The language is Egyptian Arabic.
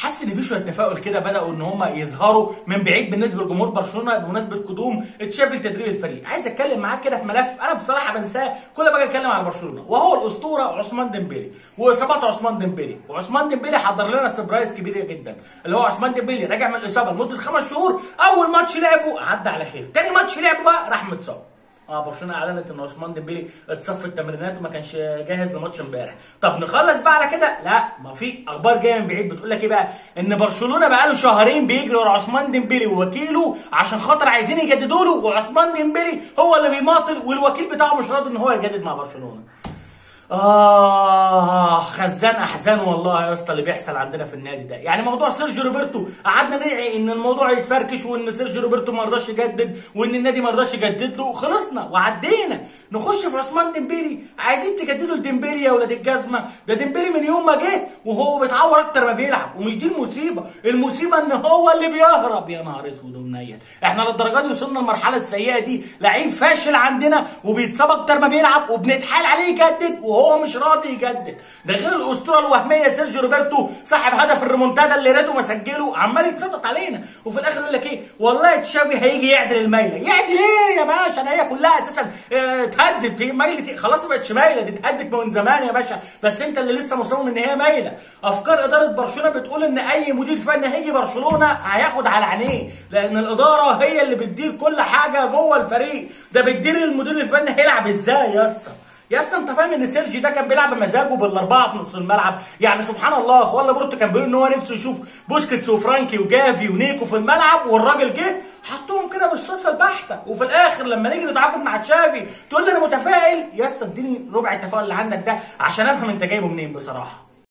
حاسس ان في شويه تفاؤل كده بداوا ان هم يظهروا من بعيد بالنسبه لجمهور برشلونه بمناسبه قدوم تشافي لتدريب الفريق عايز اتكلم معاك كده في ملف انا بصراحه بنساه كل ما باجي اتكلم على برشلونه وهو الاسطوره عثمان ديمبلي واصابات عثمان ديمبلي وعثمان ديمبلي حضر لنا سربرايز كبيره جدا اللي هو عثمان ديمبلي راجع من الاصابه لمده خمس شهور اول ماتش لعبه عدى على خير تاني ماتش لعبه بقى راح متصاب اه برشلونه اعلنت ان عثمان ديمبلي اتصاب في التمرينات وما كانش جاهز لماتش امبارح طب نخلص بقى على كده لا ما في اخبار جايه من بعيد بتقول لك ايه بقى ان برشلونه بقى له شهرين بيجري ورا عثمان ديمبلي ووكيله عشان خاطر عايزين يجددوا له وعثمان ديمبلي هو اللي بيماطل والوكيل بتاعه مش راضي ان هو يجدد مع برشلونه آه خزان أحزان والله يا اسطى اللي بيحصل عندنا في النادي ده، يعني موضوع سيرجيو روبرتو قعدنا ندعي إن الموضوع يتفركش وإن سيرجيو روبرتو ما رضاش يجدد وإن النادي ما رضاش يجدد له خلصنا وعدينا، نخش في عثمان ديمبيلي، عايزين تجددوا لديمبيلي يا ولاد الجزمة، ده ديمبيلي من يوم ما جه وهو بيتعور أكتر ما بيلعب، ومش دي المصيبة، المصيبة إن هو اللي بيهرب يا نهار أسود ومنيل، إحنا للدرجة دي وصلنا المرحلة السيئة دي، لعيب فاشل عندنا وبيتصاب أكتر ما بيلعب وبنتحايل عليه يجدد وهو مش راضي يجدد ده غير الاسطوره الوهميه سيرجيو روبرتو صاحب هدف الريمونتادا اللي ريدو ما سجله عمال يتنطط علينا وفي الاخر يقول لك ايه والله تشافي هيجي يعدل الميله يعدل ايه يا باشا ده هي كلها اساسا اه اتهدت هي ميله خلاص ما بقتش ميله دي اتهدت من زمان يا باشا بس انت اللي لسه مصمم ان هي ميله افكار اداره برشلونه بتقول ان اي مدير فني هيجي برشلونه هياخد على عينيه لان الاداره هي اللي بتدير كل حاجه جوه الفريق ده بتدير المدير الفني هيلعب ازاي يا اسطى يا اسطى انت فاهم ان سيرجي ده كان بيلعب بمزاجه بالاربعه في نص الملعب يعني سبحان الله اخوان لابورت كان بيقول ان هو نفسه يشوف بوسكيتس وفرانكي وجافي ونيكو في الملعب والراجل جه حطهم كده بالصدفه البحته وفي الاخر لما نيجي نتعاقد مع تشافي تقول لي انا متفائل يا اسطى اديني ربع التفاؤل اللي عندك ده عشان افهم انت جايبه منين بصراحه